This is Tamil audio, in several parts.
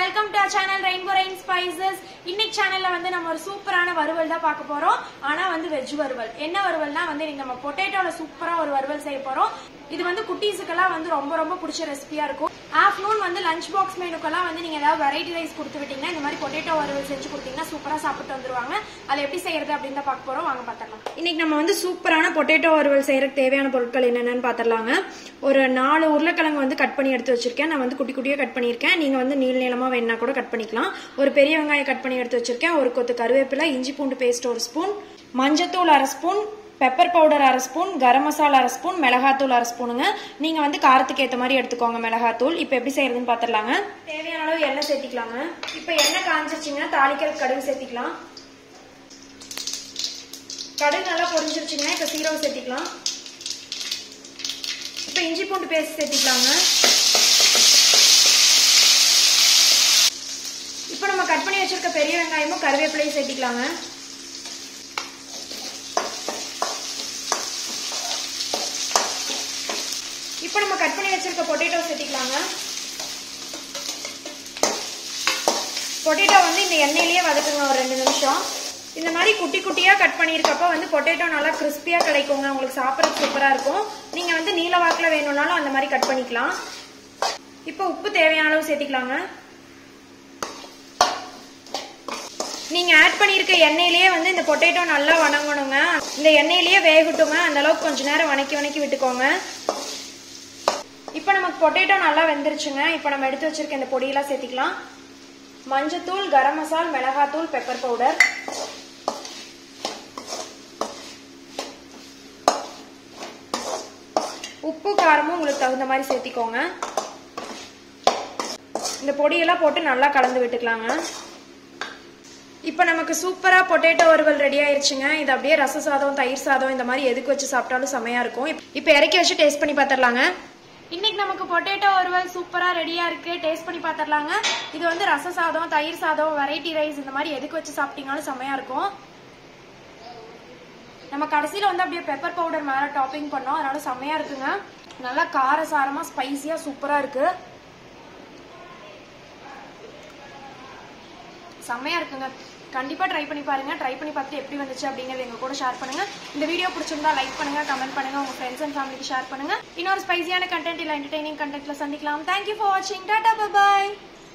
welcome to channel rainbow rain spices இன்னைக்கு சேனல்ல வந்து நம்ம ஒரு சூப்பரான வறுவல் தான் பார்க்க போறோம் ஆனா வந்து வெஜ் வறுவல் என்ன வறுவல்னா வந்து இன்னைக்கு நம்ம பொட்டேட்டோல சூப்பரா ஒரு வறுவல் செய்ய போறோம் இது வந்து குட்டீஸுக்கெல்லாம் வந்து ரொம்ப ரொம்ப பிடிச்ச ரெசிபியா இருக்கும் ஆஃப்டர்நூன் வந்து லஞ்ச் பாக்ஸ் மெனுக்கெல்லாம் வந்து நீங்க ஏதாவது வெரைட்டி ரைஸ் கொடுத்து விட்டீங்கன்னா இந்த மாதிரி பொட்டேட்டோ வறுவல் செஞ்சு கொடுத்தீங்கன்னா சூப்பரா சாப்பிட்டு வந்துருவாங்க அதை எப்படி செய்யறது அப்படின்னு தான் பார்க்க போறோம் வாங்க பார்த்துடலாம் இன்னைக்கு நம்ம வந்து சூப்பரான பொட்டேட்டோ வறுவல் செய்யறதுக்கு தேவையான பொருட்கள் என்னென்னு பார்த்துடலாங்க ஒரு நாலு உருளைக்கிழங்கு வந்து கட் பண்ணி எடுத்து வச்சிருக்கேன் நான் வந்து குட்டி குட்டியா கட் பண்ணியிருக்கேன் நீங்க வந்து நீள நீளமா வேணா கூட கட் பண்ணிக்கலாம் ஒரு பெரிய வெங்காயம் கட் பண்ணி எடுத்து வச்சிருக்கேன் ஒரு கொத்து கருவேப்பிலை இஞ்சி பூண்டு பேஸ்ட் ஒரு ஸ்பூன் மஞ்சத்தூள் அரை ஸ்பூன் பெப்பர் பவுடர் அரை ஸ்பூன் கரம் மசாலா அரை ஸ்பூன் மிளகாத்தூள் அரை ஸ்பூனுங்க நீங்க வந்து காரத்துக்கு ஏற்ற மாதிரி எடுத்துக்கோங்க மிளகாத்தூள் இப்போ எப்படி செய்யறதுன்னு பார்த்துடலாங்க தேவையான அளவு எண்ணெய் சேர்த்திக்கலாங்க இப்போ எண்ணெய் காஞ்சிருச்சுங்க தாளிக்கிறதுக்கு கடுகு சேர்த்திக்கலாம் கடுகு நல்லா பொரிஞ்சிருச்சுங்க இப்போ சீரகம் சேர்த்திக்கலாம் இப்போ இஞ்சி பூண்டு பேஸ்ட் சேர்த்திக்கலாங்க இப்போ நம்ம கட் பண்ணி வச்சிருக்க பெரிய வெங்காயமும் கருவேப்பிலையும் சேர்த்திக்கலாங்க இப்போ நம்ம கட் பண்ணி வச்சிருக்க பொட்டேட்டோ சேர்த்திக்கலாங்க பொட்டேட்டோ வந்து இந்த எண்ணெயிலேயே வதக்குங்க ஒரு ரெண்டு நிமிஷம் இந்த மாதிரி குட்டி குட்டியா கட் பண்ணியிருக்கப்போ வந்து பொட்டேட்டோ நல்லா கிறிஸ்பியா கிடைக்குங்க உங்களுக்கு சாப்பிட்றது சூப்பரா இருக்கும் நீங்க வந்து நீல வாக்குல வேணும்னாலும் அந்த மாதிரி கட் பண்ணிக்கலாம் இப்போ உப்பு தேவையான அளவு சேர்த்திக்கலாங்க நீங்க ஆட் பண்ணிருக்க எண்ணெயிலேயே வந்து இந்த பொட்டேட்டோ நல்லா வணங்கணுங்க இந்த எண்ணெயிலேயே வேகட்டுங்க அந்த அளவுக்கு கொஞ்ச நேரம் வணக்கி வணக்கி விட்டுக்கோங்க இப்போ நமக்கு பொட்டேட்டோ நல்லா வெந்துருச்சுங்க இப்போ நம்ம எடுத்து வச்சிருக்க இந்த பொடியெல்லாம் சேர்த்திக்கலாம் மஞ்சத்தூள் கரம் மசால் மிளகாத்தூள் பெப்பர் பவுடர் உப்பு காரமும் உங்களுக்கு தகுந்த மாதிரி சேர்த்திக்கோங்க இந்த பொடியெல்லாம் போட்டு நல்லா கலந்து விட்டுக்கலாங்க இப்போ நமக்கு சூப்பராக பொட்டேட்டோ வறுவல் ரெடி ஆயிருச்சுங்க இது அப்படியே ரச சாதம் தயிர் சாதம் இந்த மாதிரி எதுக்கு வச்சு சாப்பிட்டாலும் செமையா இருக்கும் இப்போ இறக்கி வச்சு டேஸ்ட் பண்ணி பார்த்துடலாங்க இன்னைக்கு நமக்கு பொட்டேட்டோ வறுவல் சூப்பராக ரெடியாக இருக்கு டேஸ்ட் பண்ணி பார்த்துடலாங்க இது வந்து ரச சாதம் தயிர் சாதம் வெரைட்டி ரைஸ் இந்த மாதிரி எதுக்கு வச்சு சாப்பிட்டீங்கனாலும் செமையா இருக்கும் நம்ம கடைசியில் வந்து அப்படியே பெப்பர் பவுடர் மேலே டாப்பிங் பண்ணோம் அதனால செமையா இருக்குங்க நல்லா கார சாரமாக ஸ்பைசியாக சூப்பராக இருக்கு செம்மையா இருக்குங்க கண்டிப்பா ட்ரை பண்ணி பாருங்க ட்ரை பண்ணி பார்த்துட்டு எப்படி வந்துச்சு அப்படிங்கறது எங்க கூட ஷேர் பண்ணுங்க இந்த வீடியோ பிடிச்சிருந்தா லைக் பண்ணுங்க கமெண்ட் பண்ணுங்க உங்க ஃப்ரெண்ட்ஸ் அண்ட் ஃபேமிலிக்கு ஷேர் பண்ணுங்க இன்னொரு ஸ்பைசியான கண்டென்ட் இல்ல என்டர்டைனிங் கண்டென்ட்ல சந்திக்கலாம் தேங்க்யூ ஃபார் வாட்சிங் டாடா பாய்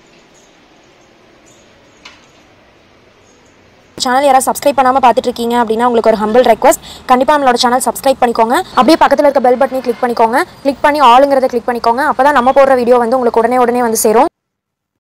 சேனல் யாராவது சப்ஸ்கிரைப் பண்ணாமல் பார்த்துட்டு இருக்கீங்க அப்படின்னா உங்களுக்கு ஒரு ஹம்பிள் ரெக்வஸ்ட் கண்டிப்பாக நம்மளோட சேனல் சப்ஸ்கிரைப் பண்ணிக்கோங்க அப்படியே பக்கத்தில் இருக்க பெல் பட்டனை கிளிக் பண்ணிக்கோங்க கிளிக் பண்ணி ஆளுங்கிறத கிளிக் பண்ணிக்கோங்க அப்போ தான் நம்ம போடுற வீடியோ வந்து உங்களுக்கு உடனே உடனே வந்து சேரும்